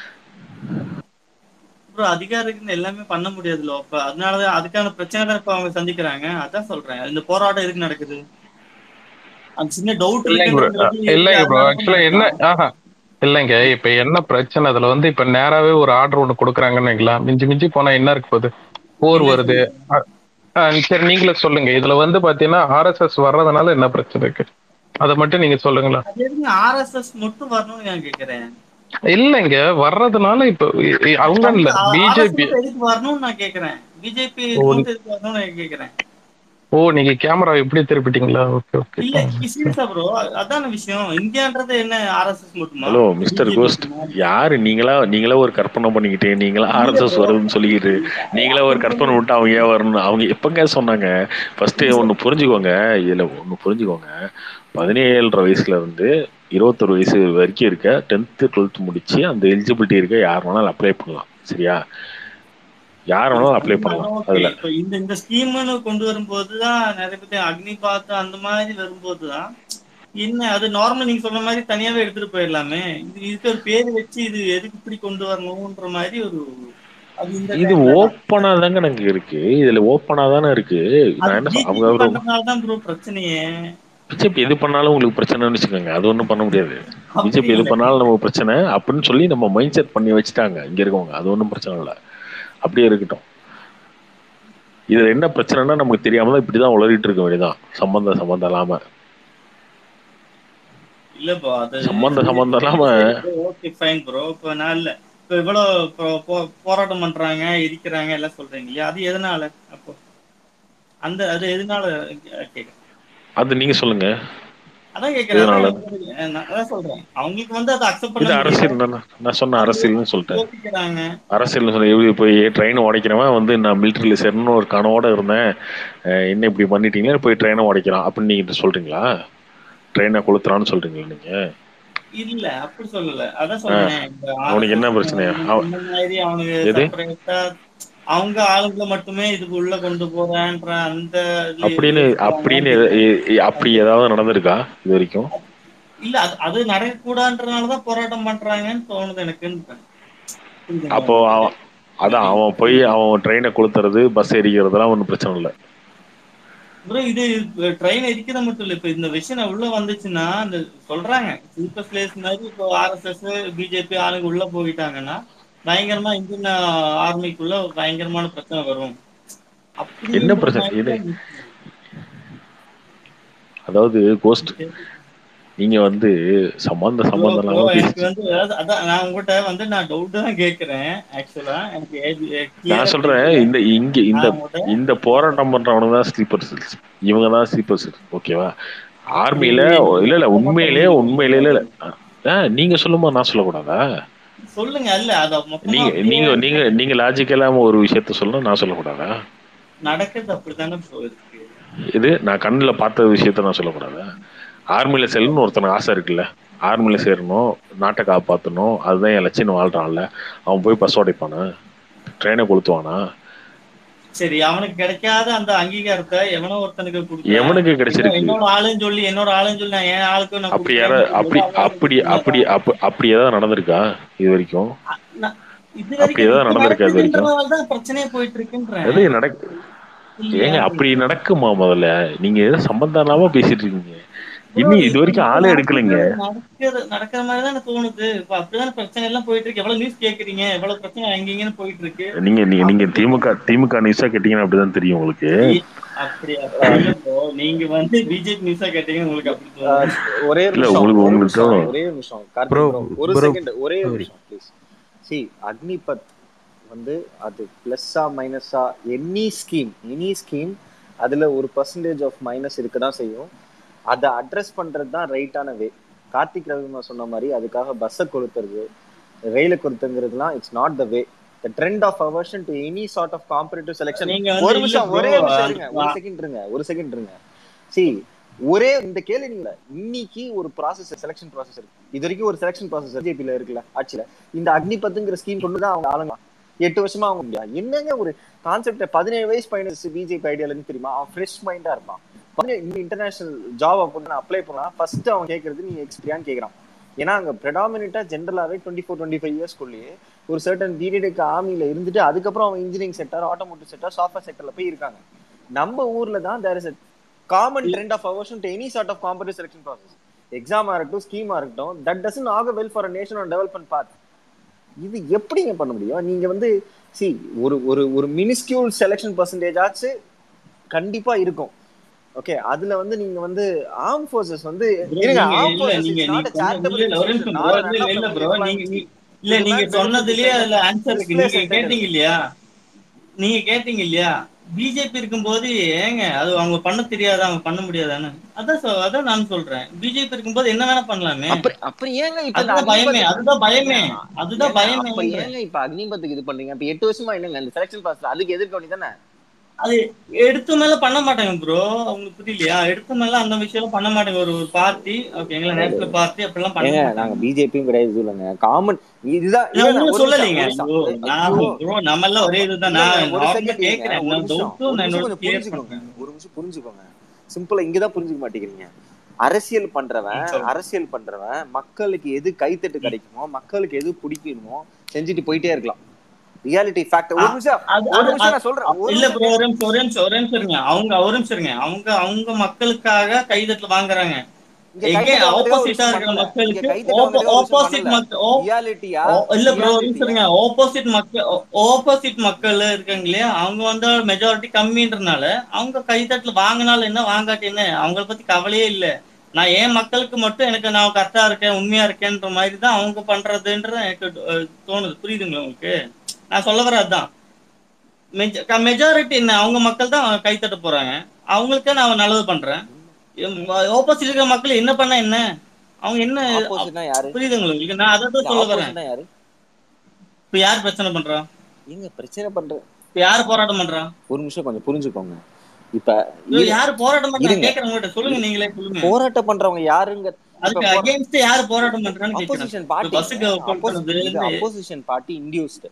அப்புறம் அதிகாரிகள் எல்லாமே பண்ண முடியாதுல்ல அப்ப அதனாலதான் அதுக்கான பிரச்சனை தான் இப்ப அவங்க சந்திக்கிறாங்க அதான் சொல்றேன் இந்த போராட்டம் எதுக்கு நடக்குது அந்த சின்ன டவுட் இல்லைங்க bro. இல்லைங்க ப்ரோ ஆக்சுவலா என்ன ஆஹா இல்லைங்க இப்ப என்ன பிரச்சனை அதுல வந்து இப்ப நேராவே ஒரு ஆர்டர் ஒண்ணு கொடுக்குறாங்கன்னு வைங்களேன். மிஞ்சி மிஞ்சி போனா என்ன இருக்க போகுது போர் வருது அ- ஆ, சரி நீங்களே சொல்லுங்க இதுல வந்து பாத்தீங்கன்னா ஆர்எஸ்எஸ் வர்றதுனால என்ன பிரச்சனை இருக்கு அதை மட்டும் நீங்க சொல்லுங்களேன் அது எதுக்கு ஆர்எஸ்எஸ் மட்டும் வரணும்னு நான் கேக்குறேன் இல்லைங்க வர்றதுனால இப்ப இ- இ- அவங்க இல்ல RSS பிஜேபி எதுக்கு வரணும்னு நான் கேக்குறேன் பிஜேபி ஓ. மட்டும் எதுக்கு வரணும்னு நான் கேக்குறேன் ஓ நீங்க கேமரா இப்படி திருப்பிட்டீங்களா ஓகே ஓகே இல்ல சீரியஸா ப்ரோ அதான விஷயம் இந்தியான்றது என்ன ஆர்எஸ்எஸ் மட்டுமா ஹலோ மிஸ்டர் BJP கோஸ்ட் மட்டுமா? யாரு நீங்களா நீங்களா ஒரு கற்பனை பண்ணிக்கிட்டு நீங்களா ஆர்எஸ்எஸ் வருதுன்னு சொல்லிக்கிட்டு நீங்களா ஒரு கற்பனை விட்டு அவங்க ஏன் வரணும் அவங்க எப்பங்க சொன்னாங்க ஃபர்ஸ்ட் ஒன்னு புரிஞ்சுக்கோங்க இதுல ஒன்னு புரிஞ்சுக்கோங்க பதினேழரை வயசுல இருந்து இருபத்தொரு வயசு வரைக்கும் இருக்க டென்த்து டுவெல்த் முடிச்சு அந்த எலிஜிபிலிட்டி இருக்க யார் வேணாலும் அப்ளை பண்ணலாம் சரியா யார் வேணாலும் அப்ளை பண்ணலாம் Okay, அதுல இப்ப இந்த இந்த ஸ்கீம்னு கொண்டு வரும்போதுதான் நிறைய பேர் அக்னி பாத்து அந்த மாதிரி வரும்போதுதான் என்ன அது நார்மல் நீங்க சொன்ன மாதிரி தனியாவே எடுத்துட்டு போயிடலாமே இது இதுக்கு ஒரு பேர் வச்சு இது எதுக்கு இப்படி கொண்டு வரணும்ன்ற மாதிரி ஒரு அது இந்த இது time ல தான். ஓப்பனா தாங்க எனக்கு இருக்கு இதுல ஓப்பனா தானே இருக்கு நான் அது என்ன சொ- BJP அவங்க ஒரு பண்றதுனாலதான் ப்ரோ பிரச்சனையே பிஜேபி எது பண்ணாலும் உங்களுக்கு பிரச்சனைன்னு வச்சுக்கோங்க அது ஒன்றும் பண்ண முடியாது அப்படி பிஜேபி எது இல்ல. பண்ணாலும் நமக்கு பிரச்சனை அப்படின்னு சொல்லி நம்ம மைண்ட் செட் பண்ணி வச்சுட்டாங்க இங்க இருக்கவங்க அது ஒன்றும் பிரச்சனை இல்லை அப்படியே இருக்கட்டும் இதுல என்ன பிரச்சனைனா நமக்கு தெரியாம தான் இப்படிதான் உளறிட்டு இருக்க வேண்டியதான் சம்பந்தம் சம்பந்தம் இல்லாம இல்ல ப்ரோ அது சம்பந்தம் சம்பந்தம் இல்லாம ஓகே ஃபைன் ப்ரோ இப்போ நான் இல்ல இப்போ இவ்வளவு போ- போ- போராட்டம் பண்றாங்க இருக்கிறாங்க எல்லாம் சொல்றீங்க இல்லையா அது எதனால அப்போ அந்த அது எதனால கேக்குறேன் அது நீங்க சொல்லுங்க அதான் கேக்குறேன் அதான் இதனால எனக்கு புரியல. நான் அதான் சொல்றேன் அவங்களுக்கு வந்து அதை அக்செப்ட் பண்ண இது முடியல அரசியல் தானே. நான் சொன்ன அரசியல்னு சொல்லிட்டேன் யோசிக்கிறாங்க அரசியல் சொல்லி எப்படி போய் ட்ரெயின் உடைக்கிறவன் வந்து நான் மிலிட்டரியில் சேரணும்னு ஒரு கனவோட இருந்தேன் அஹ் என்ன இப்படி பண்ணிட்டீங்க போய் ட்ரெயினை உடைக்கிறான் அப்படின்னு நீங்க சொல்றீங்களா ட்ரெயினை கொளுத்துறான்னு சொல்றீங்களா நீங்க இல்ல அப்படி சொல்லல அதான் சொல்றேன் இந்த அவனுக்கு என்ன RSS பிரச்சனை? இந்த அவன்- மாதிரி அவனுக்கு எது? செப்பரேட்டா அவங்க ஆளுங்களை மட்டுமே இதுக்கு உள்ள கொண்டு போறேன்ற அந்த இதுல அப்படின்னு யோசிக்கிறாங்க. அப்படின்னு எ- எ- எ- அப்படி ஏதாவது நடந்திருக்கா இது வரைக்கும் இல்ல அது அது நடக்கக்கூடாதுன்றதுனாலதான் போராட்டம் பண்றாங்கன்னு தோணுது எனக்குன்னு புரியுதுங்களா? அப்போ அவன் அதான் அவன் போய் அவன் ட்ரெயினை கொளுத்துறது பஸ் எரிக்கிறதுலாம் ஒன்றும் பிரச்சனை இல்லை bro இது ட்ரெயின் எரிக்கிறது மட்டும் இல்ல இப்ப இந்த விஷயம் உள்ள வந்துச்சுன்னா இந்த சொல்றாங்க சூப்பர் பிளேஸ் மாதிரி இப்போ ஆர்எஸ்எஸ் பிஜேபி ஆளுங்க உள்ள போயிட்டாங்கன்னா பயங்கரமா இந்தியன் ஆர்மிக்குள்ள பயங்கரமான பிரச்சனை வரும் அப்படிங்கிற என்ன பிரச்சனை? மாதிரி இது- தான் அதாவது கோஸ்ட் நீங்க வந்து சம்பந்த bro, சம்பந்தம் bro, இல்லாம எனக்கு பேசி வந்து அதாவது- அதான் நான் உங்ககிட்ட வந்து நான் டவுட் தான் கேக்குறேன் ஆக்சுவலா எனக்கு ஏது- clear ஆ நான் சொல்றேன் தெரியல. இந்த இங்க இந்த நான் உங்ககிட்ட இந்த போராட்டம் பண்றவனுங்க தான் ஸ்லீப்பர் செல்ஸ் இவங்க தான் ஸ்லீப்பர் செல்ஸ் ஓகேவா ஆர்மியில இல்ல இல்ல உண்மையிலேயே உண்மையிலே இல்ல ஆ, நீங்க சொல்லுமா நான் சொல்லக்கூடாதா சொல்லுங்க அல்ல அத மொத்தமா நீங்க அப்படியே நீங்க நீங்க நீங்க லாஜிக்கலாம ஒரு விஷயத்த சொல்லணும் நான் சொல்லக்கூடாதா நடக்கிறது அப்படித்தானே bro இருக்கு இது நான் கண்ணுல பார்த்த விஷயத்த நான் சொல்லக்கூடாதா ஆர்மியில செல்லணும்னு ஒருத்தனுக்கு ஆசை இருக்குல்ல ஆர்மியில சேரணும் நாட்டை காப்பாற்றணும் அதுதான் என் லட்சியம் வாழ்றான்ல அவன் போய் பஸ் உடைப்பானா ட்ரெயினை கொளுத்துவானா சரி அவனுக்கு கிடைக்காத அந்த அங்கீகாரத்தை எவனோ ஒருத்தனுக்கு கொடுத்தா எவனுக்கு கிடைச்சிருக்கு என்னோட ஆளுன்னு சொல்லி என்னோட ஆளுன்னு சொல்லி நான் என் ஆளுக்கு நான் அப்படி யாரா அப்படி அப்படி அப்படி அப்ப அப்படி ஏதாவது நடந்திருக்கா இது வரைக்கும் நான் இது அப்படி வரைக்கும் ஏதாவது நடந்திருக்கா இது வரைக்கும்? நடக்குதுன்றதால தான் பிரச்சனையே போயிட்டு இருக்குன்றேன் எது நடக்கு ஏங்க அப்படி நடக்குமா முதல்ல நீங்க ஏதோ சம்பந்தம் இல்லாம பேசிட்டு இருக்கீங்க இன்னும் இது வரைக்கும் ஆளே எடுக்கலைங்க நடக்கிற நடக்கிற மாதிரி தான் எனக்கு தோணுது இப்ப அப்படிதானே பிரச்சனை எல்லாம் போயிட்டு இருக்கு எவ்வளவு நியூஸ் கேக்குறீங்க எவ்வளவு பிரச்சனை அங்கீங்கன்னு போயிட்டு இருக்கு நீங்க நீங்க நீங்க திமுக திமுக நியூஸா கேட்டீங்கன்னா அப்படிதான் தெரியும் உங்களுக்கு அப்படியா இல்ல bro, நீங்க வந்து பிஜேபி நியூஸா கேட்டீங்க உங்களுக்கு அப்படி தோணுது ஒரே ஒரு இல்ல, நிமிஷம் உங்களுக்கு- ஒரு உங்களுக்கு நிமிஷம், தோணும். ஒரே ஒரு நிமிஷம் கார்த்திக் Bro, bro, ஒரு bro. செகண்ட் ஒரே ஒரு Sorry. நிமிஷம் ப்ளீஸ் சி அக்னிபத் வந்து அது பிளஸ்ஸா மைனஸா எனி ஸ்கீம் எனி ஸ்கீம் அதுல ஒரு பர்சன்டேஜ் ஆஃப் மைனஸ் இருக்க தான் செய்யும் அதை அட்ரஸ் பண்றது தான் ரைட்டான வே கார்த்திக் ரவிமா சொன்ன மாதிரி அதுக்காக பஸ்ஸை கொளுத்துறது ரயிலை கொளுத்துங்கிறதுலாம் it's not the way the trend of aversion to any sort of competitive selection நீங்க வந்து ஒரு இல்ல நிமிஷம் bro, ஒரே நிமிஷம் இருங்க ஒரு அது- செகண்ட் இருங்க ஒரு செகண்ட் இருங்க சி ஒரே இந்த கேள்வி நீங்க இன்னைக்கு ஒரு ப்ராசஸ் செலெக்ஷன் ப்ராசஸ் இருக்கு இது வரைக்கும் ஒரு செலெக்ஷன் ப்ராசஸ் பிஜேபில இருக்குல்ல ஆட்சியில இந்த அக்னிபத்துங்கிற ஸ்கீம் கொண்டு தான் அவங்க ஆளுங்க எட்டு வருஷமா அவங்க முடியாது என்னங்க ஒரு கான்செப்ட் பதினேழு வயசு பையனுக்கு பிஜேபி ஐடியால இருந்து தெரியுமா அவன் ஃப்ரெஷ் மைண்டா இருப்பான் பதினேழு இந்த இன்டர்நேஷனல் ஜாப் அப்போ நான் அப்ளை பண்ணா ஃபர்ஸ்ட் அவன் கேட்கறது நீ எக்ஸ்பீரியான்னு கேட்கறான் ஏன்னா அங்க ப்ரெடாமினா ஜென்ரலாவே டுவெண்ட்டி ஃபோர் டுவெண்ட்டி ஃபைவ் இயர்ஸ்க்குள்ளேயே ஒரு சர்டன் பீரியடுக்கு ஆர்மியில இருந்துட்டு அதுக்கப்புறம் அவன் engineering sector automotive sector software செக்டர்ல போய் இருக்காங்க நம்ம ஊர்ல தான் there is common trend of aversion to any sort of competitive selection process எக்ஸாமா இருக்கட்டும் ஸ்கீமா இருக்கட்டும் that doesn't augur well for nation on development path இது எப்படிங்க பண்ண முடியும் நீங்க வந்து சி ஒரு ஒரு ஒரு மினிஸ்கியூல் செலெக்ஷன் பர்சன்டேஜ் ஆச்சு கண்டிப்பா இருக்கும் ஓகே அதுல வந்து நீங்க வந்து ஆர்ம் ஃபோர்ஸஸ் வந்து Bro, இருங்க நீங்க ஆர்ம் இல்ல ஃபோர்ஸஸ் நீங்க இஸ் நாட் நீங்க சேரிட்டபிள் சொன்னது இல்ல, ஒரு நிமிஷம் bro, இல்ல இல்ல ப்ரோ நீங்க நீ- இல்ல நீங்க சொன்னதுலயே அதுல ஆன்சர் இருக்கு நீங்க கேட்டீங்க இல்லையா நீங்க கேட்டீங்க இல்லையா பிஜேபி இருக்கும்போது ஏங்க அது அவங்க பண்ண தெரியாதா அவங்க பண்ண முடியாதான்னு அதான் சொ- அதான் நான் சொல்றேன் பிஜேபி இருக்கும்போது என்ன வேணா பண்ணலாமே அப்புறம் அப்புறம் ஏங்க இப்ப இந்த அதுதான் பயமே அக்னிபத் அதுதான் பயமே அதுதான் ஏங்க, பயமே அப்ப ஏங்க இப்ப அக்னிபத்துக்கு இது பண்றீங்க இப்ப எட்டு வருஷமா என்னங்க இந்த செலக்ஷன் ப்ராசஸ் அதுக்கு எதிர்க்க வேண்டியதானே அது எடுத்த மேல பண்ண மாட்டாங்க ப்ரோ உங்களுக்கு புரியலையா எடுத்த மேல அந்த விஷயம் பண்ண மாட்டாங்க ஒரு ஒரு பார்ட்டி ஓகேங்களா நேஷனல் பார்ட்டி அப்படிலாம் பண்ண ஏங்க மாட்டாங்க நாங்க பிஜேபியும் கிடையாது இது இல்லைங்க காமன் இதுதான் நான் இல்ல, ஒண்ணும் ஒரு சொல்லலைங்க நிமிஷம், ஐயோ, ஒரு நிமிஷம். நான் ஐயோ, bro, நம்ம எல்லாம் ஒரே இதுதான் நான் இல்லைங்க, ஒரு நார்மலா second இருங்க, கேக்குறேன் ஒரு நான் நிமிஷம், டவுட்டும் ஒரு நான் நிமிஷம் என்னோட கொஞ்சம் கிளியர் புரிஞ்சுக்கோங்க பண்றேன் ஒரு நிமிஷம் புரிஞ்சுக்கோங்க சிம்பிளா இங்கதான் புரிஞ்சுக்க மாட்டேங்கிறீங்க அரசியல் பண்றவன் ம், சொல்லுங்க. அரசியல் பண்றவன் மக்களுக்கு எது கைத்தட்டு கிடைக்குமோ மக்களுக்கு எது பிடிக்கணுமோ செஞ்சுட்டு போயிட்டே இருக்கலாம் ரியாலிட்டி ஃபேக்ட் ஒரு நிமிஷம் அது- ஒரு அது- நிமிஷம் நான் சொல்றேன் ஒரு இல்ல நிமிஷம் ப்ரோ ஒரு நிமிஷம் ஒரு நிமிஷம் ஒரு நிமிஷம் இருங்க அவங்க ஒரு நிமிஷம் இருங்க அவங்க அவங்க மக்களுக்காக கைதட்டல் வாங்குறாங்க இங்க எங்கே கைத்தட்டு வாங்குறதுக்கு ஒரு ஆப்போசிட்டா விஷயம் இருக்கிற பண்ணல. இங்க மக்களுக்கு கைத்தட்டு வாங்குறதுக்கு ஒரு விஷயம் ஆப்போசிட் பண்ணல. மக்கள் ஓ- ரியாலிட்டியா ஓ- இல்ல ப்ரோ ஒரு நிமிஷம் ரியாலிட்டியா இருங்க ஆப்போசிட் மக்கள் ஆப்போசிட் மக்கள் இருக்காங்க இல்லையா அவங்க வந்து மெஜாரிட்டி கம்மின்றனால அவங்க கைத்தட்டல வாங்கினாலும் என்ன வாங்காட்டி என்ன அவங்கள பத்தி கவலையே இல்ல நான் என் மக்களுக்கு மட்டும் எனக்கு நான் கரெக்டா இருக்கேன் உண்மையா இருக்கேன்ற மாதிரி தான் அவங்க பண்றதுன்றது எனக்கு அஹ், தோணுது புரியுதுங்களா உங்களுக்கு நான் சொல்ல வர அதுதான் மெஜாரிட்டி என்ன அவங்க மக்கள் தான் கைத்தட்ட போறாங்க அவங்களுக்கே நான் நல்லது பண்றேன் ஆப்போசிட் இருக்கிற மக்கள் என்ன பண்ணா என்ன அவங்க என்ன ஆப்போசிட்னா யாரு புரியுது உங்களுக்கு நான் அதை தான் சொல்ல வரேன் ஆப்போசிட்னா யாரு இப்ப யார் பிரச்சனை பண்றா ஏங்க பிரச்சனை பண்ற இப்ப யார் போராட்டம் பண்றா ஒரு நிமிஷம் கொஞ்சம் புரிஞ்சுக்கோங்க இப்ப ஐயோ, யார் போராட்டம் பண்றா இருங்க. கேக்குறேன் உங்ககிட்ட சொல்லுங்க நீங்களே சொல்லுங்க போராட்டம் பண்றவங்க யாருங்க அதுக்கு அகேன்ஸ்ட் யார் போராட்டம் பண்றான்னு கேக்குறேன் அப்போசிஷன் பார்ட்டி பஸ்ஸுக்கு போறது opposition party induced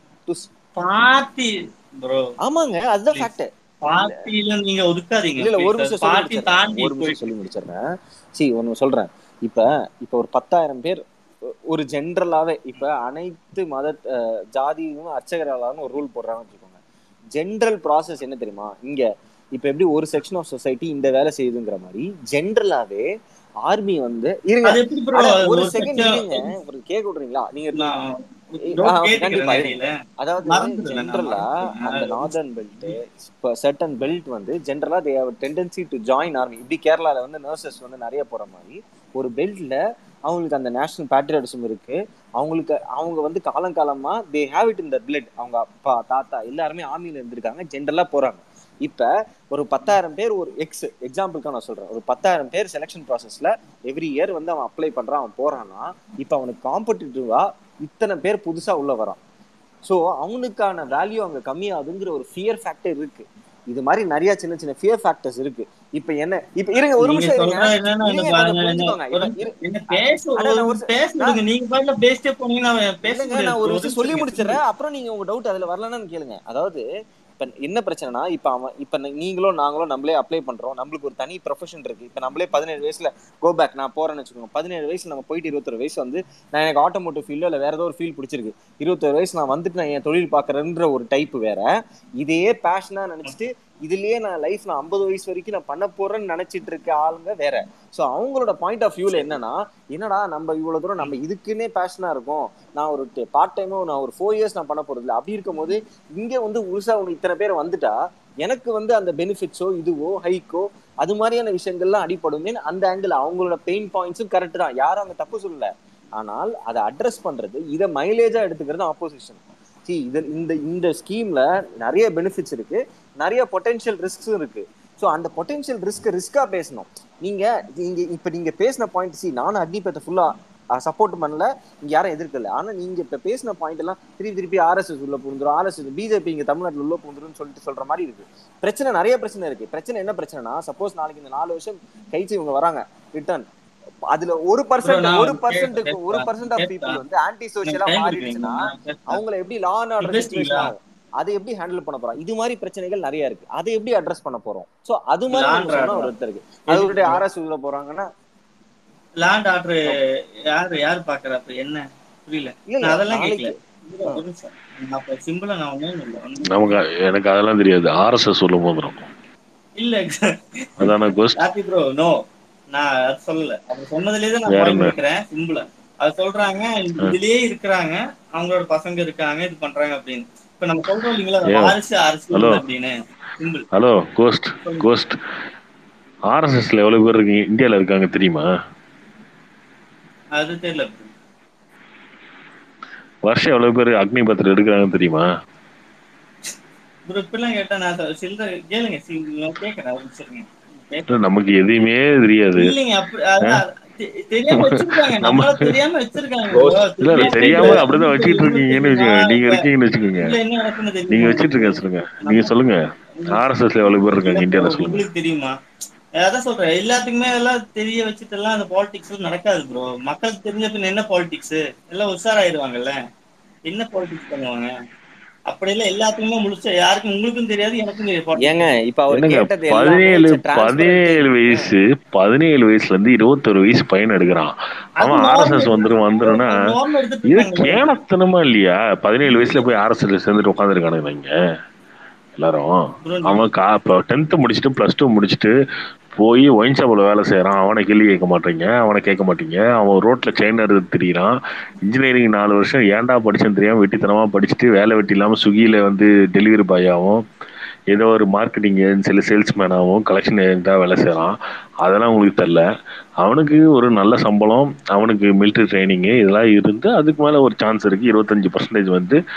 party bro ஆமாங்க அதுதான் ஃபேக்ட் பார்ட்டில நீங்க ஒதுக்காதீங்க இல்ல இல்ல ஒரு நிமிஷம் சொல்லி பார்ட்டி முடிச்சிடுறேன். தாண்டி ஒரு நிமிஷம் போயிட்டு சொல்லி முடிச்சிடுறேன் சி ஒன்னு சொல்றேன் இப்ப இப்ப ஒரு பத்தாயிரம் பேர் ஒரு ஜென்ரலாவே இப்ப அனைத்து மத அஹ், ஜாதியும் அர்ச்சகராலான்னு ஒரு ரூல் போடுறாங்கன்னு வச்சுக்கோங்க ஜென்ரல் ப்ராசஸ் என்ன தெரியுமா இங்க இப்ப எப்படி ஒரு செக்ஷன் ஆஃப் சொசைட்டி இந்த வேலை செய்யுதுங்கிற மாதிரி ஜென்ரலாவே ஆர்மி வந்து இருங்க அது எப்படி ப்ரோ அட, ஒரு செகண்ட் section- இருங்க ஒரு கேட்க விடுறீங்களா நீங்க நான் ஆ, கேட்டுக்கிறேன் கண்டிப்பா. இடையில. அதாவது மறந்துடுறேன் நான் ஜென்ரலா மறந்துடுறேன். அந்த நார்தர்ன் பெல்ட் செர்டன் பெல்ட் வந்து ஜென்ரலா they have tendency to join army இப்படி கேரளால வந்து நர்சஸ் வந்து நிறைய போற மாதிரி ஒரு பெல்ட்ல அவங்களுக்கு அந்த நேஷனல் பேட்ரியாட்டிசம் இருக்கு அவங்களுக்கு அவங்க வந்து காலங்காலமா they have it in the blood அவங்க அப்பா தாத்தா எல்லாருமே ஆர்மியில இருந்திருக்காங்க ஜென்ரலா போறாங்க இப்ப ஒரு பத்தாயிரம் பேர் ஒரு எக்ஸ் எக்ஸாம்பிளுக்காக நான் சொல்றேன் ஒரு பத்தாயிரம் பேர் செலெக்ஷன் ப்ராசஸ்ல எவ்ரி இயர் வந்து அவன் அப்ளை பண்றான் அவன் போறான்னா இப்ப அவனுக்கு காம்படிட்டிவா இத்தனை பேர் புதுசா உள்ள வரான் ஸோ அவனுக்கான வேல்யூ அங்க கம்மியாகுதுங்கிற ஒரு ஃபியர் ஃபேக்டர் இருக்கு இது மாதிரி நிறைய சின்ன சின்ன ஃபியர் ஃபேக்டர்ஸ் இருக்கு இப்ப என்ன இப்ப இருங்க ஒரு நீங்க நிமிஷம் இருங்க சொல்றது என்னன்னா இருங்க, இந்த கொஞ்சம் பாருங்க, புரிஞ்சுக்கோங்க. ஒரு- இப்ப இரு- என்ன பேச அட, நான் ஒரு- பேச விடுங்க நீங்க பாட்டுல பேசிட்டே போனீங்கன்னா பேச இல்லைங்க நான் ஒரு விஷயம் சொல்லி முடிச்சிடறேன் அப்புறம் நீங்க உங்க டவுட் அதுல வரலன்னு கேளுங்க அதாவது இப்ப என்ன பிரச்சனைனா இப்ப அவன் இப்ப நீங்களோ நாங்களோ நம்மளே அப்ளை பண்றோம் நம்மளுக்கு ஒரு தனி ப்ரொஃபஷன் இருக்கு இப்ப நம்மளே பதினேழு வயசுல கோ பேக் நான் போறேன்னு வச்சுக்கோங்க பதினேழு வயசுல நம்ம போயிட்டு இருபத்தொரு வயசு வந்து நான் எனக்கு ஆட்டோமோட்டிவ் ஃபீல்டோ இல்ல வேற ஏதோ ஒரு ஃபீல்ட் பிடிச்சிருக்கு இருபத்தொரு வயசு நான் வந்துட்டு நான் என் தொழில் பாக்குறேன்ற ஒரு டைப் வேற இதே பேஷனா நினைச்சிட்டு இதுலயே நான் லைஃப் நான் ஐம்பது வயசு வரைக்கும் நான் பண்ண போறேன்னு நினைச்சிட்டு இருக்க ஆளுங்க வேற சோ அவங்களோட பாயிண்ட் ஆஃப் வியூல என்னன்னா என்னடா நம்ம இவ்வளவு தூரம் நம்ம இதுக்குன்னே பேஷனா இருக்கும் நான் ஒரு பார்ட் டைமோ நான் ஒரு ஃபோர் இயர்ஸ் நான் பண்ண போறது இல்லை அப்படி இருக்கும்போது இங்க வந்து முழுசா உனக்கு இத்தனை பேர் வந்துட்டா எனக்கு வந்து அந்த பெனிஃபிட்ஸோ இதுவோ ஹைக்கோ அது மாதிரியான விஷயங்கள்லாம் அடிப்படுமே அந்த ஆங்கிள் அவங்களோட பெயின் பாயிண்ட்ஸும் கரெக்ட் தான் யாரும் அங்க தப்பு சொல்லல ஆனால் அதை அட்ரஸ் பண்றது இதை மைலேஜா எடுத்துக்கிறது ஆப்போசிஷன் சி இது இந்த இந்த ஸ்கீம்ல நிறைய பெனிஃபிட்ஸ் இருக்கு நிறைய பொட்டென்ஷியல் ரிஸ்க்ஸும் இருக்கு ஸோ அந்த பொட்டென்ஷியல் ரிஸ்க் ரிஸ்கா பேசணும் நீங்க நீங்க இப்ப நீங்க பேசின பாயிண்ட் சி நானும் அக்னிபத்தை ஃபுல்லா சப்போர்ட் பண்ணல இங்க யாரும் எதிர்க்கல ஆனா நீங்க இப்ப பேசின பாயிண்ட் எல்லாம் திருப்பி திருப்பி ஆர்எஸ்எஸ் உள்ள பூந்துரும் ஆர்எஸ்எஸ் பிஜேபி இங்க தமிழ்நாட்டுல உள்ள பூந்துரும் சொல்லிட்டு சொல்ற மாதிரி இருக்கு பிரச்சனை நிறைய பிரச்சனை இருக்கு பிரச்சனை என்ன பிரச்சனைனா சப்போஸ் நாளைக்கு இந்த நாலு வருஷம் கழிச்சு இவங்க வராங்க ரிட்டர்ன் அதுல ஒரு பர்சன்ட் நான் ஒரு பர்சன்ட்டுக்கு ஒரு பர்சன்ட் ஆஃப் கேட்டேன். பீப்புள் வந்து ஆன்டி சோசியலா மாறிடுச்சுன்னா அவங்கள எப்படி லா அண்ட் ஆர்டர் பேசுறீங்களா? சிச்சுவேஷன் ஆகும் அதை எப்படி ஹேண்டில் பண்ண போறோம் இது மாதிரி பிரச்சனைகள் நிறைய இருக்கு அதை எப்படி அட்ரஸ் பண்ண போறோம் சோ அது மாதிரி Law நம்ம and சொன்னா order. ஒரு ஒருத்தர் இருக்கு அது ஒரு ஆர்எஸ் உள்ள போறாங்கன்னா லேண்ட் ஆர்டர் யாரு யாரு பாக்குறா அப்ப என்ன புரியல இல்ல நான் அதெல்லாம் நாளைக்கு கேட்கல ஒரு நிமிஷம். நான் அப்ப சிம்பிளா நான் ஒண்ணும் இல்ல ஒண்ணும் நமக்கு எனக்கு அதெல்லாம் தெரியாது ஆர்எஸ்எஸ் சொல்லும் போது இல்ல அதான கோஸ்ட் ஹாப்பி ப்ரோ நோ நான் அது சொல்லல அது சொன்னதுலயே நான் வேற பாயிண்ட் என்ன? வைக்கிறேன் சிம்பிளா அது சொல்றாங்க இதுலயே இருக்கிறாங்க அவங்களோட பசங்க இருக்காங்க இது பண்றாங்க அப்படின்னு இப்ப நம்ம சொல்றோம் இல்லைங்களா ஏன்? வாரிசு அரசியல் Hello. அப்படின்னு சிம்பிள் ஹலோ கோஸ்ட் கோஸ்ட் ஆர்எஸ்எஸ்ல எவ்வளவு பேர் இருக்கீங்க இந்தியால இருக்காங்க தெரியுமா அது தெரியல வருஷம் எவ்வளவு பேர் அக்னிபத்திரம் எடுக்கிறாங்கன்னு தெரியுமா ப்ரோ இப்பெல்லாம் கேட்டா நான் சொ- சில்லற கேளுங்க சி- நான் கேட்கறேன் ஒரு நிமிஷம் இருங்க. இல்ல, நமக்கு எதுவுமே தெரியாது இல்லைங்க அப்படி அதான் தெ- தெரியாம வச்சிருக்காங்க நம்ம- நம்மள தெரியாம வச்சிருக்காங்க ஓ, bro. இல்ல இல்ல தெரியாம அப்படிதான் வச்சுக்கிட்டு இருக்கீங்கன்னு வச்சுக்கோங்க இப்ப- நீங்க இருக்கீங்கன்னு வச்சுக்கோங்க இல்ல என்ன நடக்குன்னு நீங்க தெரியுமா? வச்சிட்டு இருக்க சொல்லுங்க நீங்க சொல்லுங்க ஆர்எஸ்எஸ்ல எவ்வளவு பேர் இருக்காங்க இல்ல இந்தியால bro, சொல்லுங்க உங்களுக்கு தெரியுமா அதான் சொல்றேன் எல்லாத்துக்குமே எல்லாம் தெரிய வச்சுட்டு எல்லாம் அந்த பாலிடிக்ஸ் நடக்காது ப்ரோ மக்களுக்கு தெரிஞ்ச பின்ன என்ன பாலிடிக்ஸ் எல்லாம் உஷாராயிருவாங்கல்ல என்ன பாலிடிக்ஸ் பண்ணுவாங்க அப்படி எல்லாம் எல்லாத்துக்குமே முழுசா யாருக்கும் உங்களுக்கும் தெரியாது எனக்கும் தெரியாது politics. ஏங்க இப்ப அவர் என்னங்க கேட்டது பதினேழு எல்லாமே transparent. பதினேழு வயசு பதினேழு வயசுல இருந்து இருபத்தொரு வயசு பையன் எடுக்கிறான் அது அவன் normal ஆர்எஸ்எஸ் வந்துரும் வந்துரும்னா அது normal எடுத்துட்டு இது இருக்காங்க bro. கேனத்தனமா இல்லையா பதினேழு வயசுல போய் ஆர்எஸ்எஸ்ல சேர்ந்துட்டு உட்காந்துருக்கானுங்க இங்க எல்லாரும் Bro, அவன் கா இப்போ டென்த்து முடிச்சுட்டு ப்ளஸ் டூ முடிச்சுட்டு போய் ஒயின் ஷாப்பில் வேலை செய்கிறான் அவனை கேள்வி கேட்க மாட்டீங்க அவனை கேட்க மாட்டீங்க அவன் ரோட்டில் செயின் எடுத்து திரியிறான் இன்ஜினியரிங் நாலு வருஷம் ஏன்டா படிச்சேன்னு தெரியாமல் வெட்டித்தனமாக படிச்சுட்டு வேலை வெட்டி இல்லாமல் ஸ்விக்கியில் வந்து டெலிவரி பாயாகவும் ஏதோ ஒரு மார்க்கெட்டிங் ஏஜென்சியில் சேல்ஸ்மேனாகவும் கலெக்ஷன் ஏஜென்ட்டாக வேலை செய்கிறான் அதெல்லாம் உங்களுக்கு தெரில அவனுக்கு ஒரு நல்ல சம்பளம் அவனுக்கு மிலிட்ரி ட்ரைனிங்கு இதெல்லாம் இருந்து அதுக்கு மேலே ஒரு சான்ஸ் இருக்குது இருபத்தஞ்சி பர்சன்டேஜ் வந்து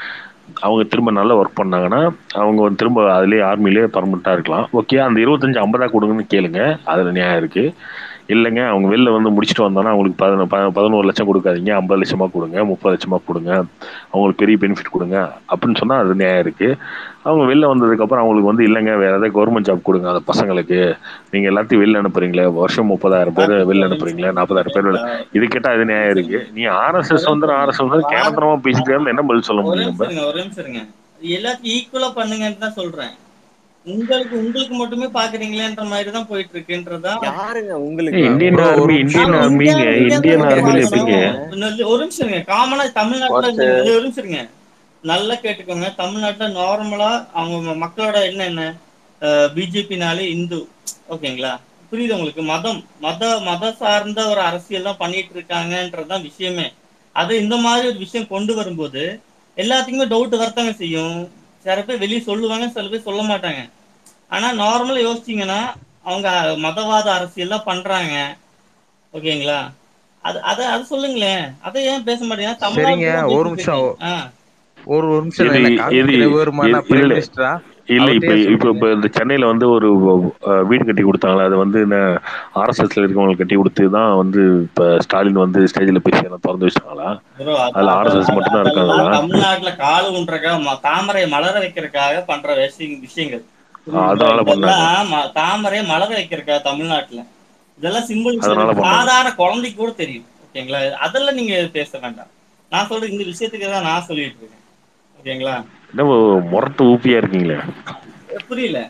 அவங்க திரும்ப நல்லா ஒர்க் பண்ணாங்கன்னா அவங்க வந்து திரும்ப அதுலேயே ஆர்மிலேயே பர்மனெண்ட்டாக இருக்கலாம் ஓகே அந்த இருபத்தஞ்சு ஐம்பதா கொடுங்கன்னு கேளுங்க அதில் நியாயம் இருக்கு இல்லைங்க அவங்க வெளில வந்து முடிச்சுட்டு வந்தோன்னா அவங்களுக்கு பதினொ ப- பதினோரு லட்சம் கொடுக்காதீங்க ஐம்பது லட்சமா கொடுங்க முப்பது லட்சமா கொடுங்க அவங்களுக்கு பெரிய பெனிஃபிட் கொடுங்க அப்படின்னு சொன்னால் அது நியாயம் இருக்கு அவங்க வெளில வந்ததுக்கப்புறம் அவங்களுக்கு வந்து இல்லைங்க வேற ஏதாவது கவர்மெண்ட் ஜாப் கொடுங்க அந்த பசங்களுக்கு நீங்க எல்லாத்தையும் வெளில அனுப்புறீங்களே வருஷம் முப்பதாயிரம் பேர் வெளில அனுப்புறீங்களே நாற்பதாயிரம் பேர் வெளில இது கேட்டா இது நியாயம் இருக்கு நீ ஆர்எஸ்எஸ் வந்து ஆர்எஸ்எஸ் வந்து கேனத்தனமா பேசிட்டு இருந்தா என்ன பதில் சொல்ல ஒரே முடியும் நிமிஷம் நம்ம இருங்க ஒரே நிமிஷம் இருங்க எல்லாத்தையும் ஈக்குவலா பண்ணுங்கன்னு தான் சொல்றேன் உங்களுக்கு உங்களுக்கு மட்டுமே பாக்குறீங்களேன்ற மாதிரி தான் போயிட்டு இருக்குன்றதா யாருங்க ஏய், உங்களுக்கு இந்தியன் bro, ஆர்மி ஒரு இந்தியன் ஆமா, ஆர்மிங்க இந்தியா- இந்தியன் இந்தியா ஆர்மில தான் எப்படிங்க இன்னொரு- ஒரு நிமிஷம் இருங்க காமனா தமிழ்நாட்டுல What? நீங்க- ஒரு நிமிஷம் இருங்க நல்லா கேட்டுக்கோங்க தமிழ்நாட்டுல நார்மலா அவங்க மக்களோட என்ன என்ன பிஜேபினாலே இந்து ஓகேங்களா புரியுது உங்களுக்கு மதம் மத மத சார்ந்த ஒரு அரசியல் தான் பண்ணிட்டு இருக்காங்கன்றதுதான் விஷயமே அது இந்த மாதிரி ஒரு விஷயம் கொண்டு வரும்போது எல்லாத்துக்குமே டவுட் வரத்தாங்க செய்யும் சில பேர் வெளியே சொல்லுவாங்க சில பேர் சொல்ல மாட்டாங்க ஆனா நார்மலா யோசிச்சீங்கன்னா அவங்க மதவாத அரசியல் தான் பண்றாங்க ஓகேங்களா அது அத அது சொல்லுங்களேன் அதை ஏன் பேச மாட்டீங்க சரிங்க, ஒரு நிமிஷம். ஒரு ஒரு நிமிஷம் இது- என்ன இது- காங்கிரஸ் வருமான இது- பிரைம் இல்ல. மினிஸ்டரா இல்ல இப்ப அவர்ட்டயே இப்ப இப்ப இந்த சென்னையில வந்து ஒரு அஹ், வீடு கட்டி கொடுத்தாங்களா அது வந்து ஆர்எஸ்எஸ்ல இருக்கவங்களுக்கு கட்டி கொடுத்து தான் வந்து இப்ப ஸ்டாலின் வந்து ஸ்டேஜ்ல பேசி எல்லாம் திறந்து வச்சாங்களா Bro, அது- அதுல அது- RSS அது- மட்டும்தான் அதெல்லாம் இருக்காங்களா? தமிழ்நாட்டுல காலு ஊன்றக்காக ம- தாமரை மலர வைக்கிறதுக்காக பண்ற விஷய- விஷயங்கள் அதனால பண்ணாங்க. இதெல்லாம் ம- தாமரை மலர வைக்கிறதுக்காக தமிழ்நாட்டுல இதெல்லாம் சிம்பிள் அதனால பண்ணாங்க. சாதாரண குழந்தைக்கு கூட தெரியும் ஓகேங்களா அதெல்லாம் நீங்க பேச வேண்டாம் நான் சொல்ற இந்த விஷயத்துக்கு தான் நான் சொல்லிட்டு இருக்கேன் ஓகேங்களா என்ன முரட்டு ஊப்பியா இருக்கீங்களே புரியல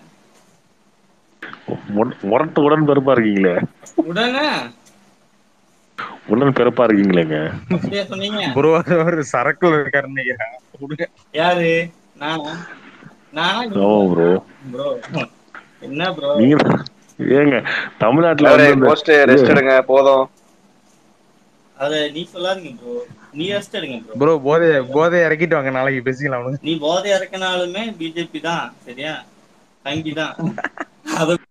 முர- முரட்டு உடன் பிறப்பா இருக்கீங்களே உடனே உடன் பிறப்பா இருக்கீங்களேங்க அப்படியே சொன்னீங்க ப்ரோ ஒரு சரக்குல இருக்காருன்னு நினைக்கிறேன் விடுங்க. யாரு நானா நானா ஆமா ப்ரோ ப்ரோ என்ன ப்ரோ நீங்க தான் ஏங்க தமிழ்நாட்டுல வந்து இந்த- போஸ்ட் ரெஸ்ட் எடுங்க போதும் அத நீ சொல்லாதீங்க ப்ரோ நீ ரெஸ்ட் எடுங்க ப்ரோ ப்ரோ போதை போதை இறக்கிட்டு வாங்க நாளைக்கு பேசிக்கலாம் அவனுங்க நீ போதை இறக்கினாலுமே பிஜேபி தான் சரியா தங்கி தான் அது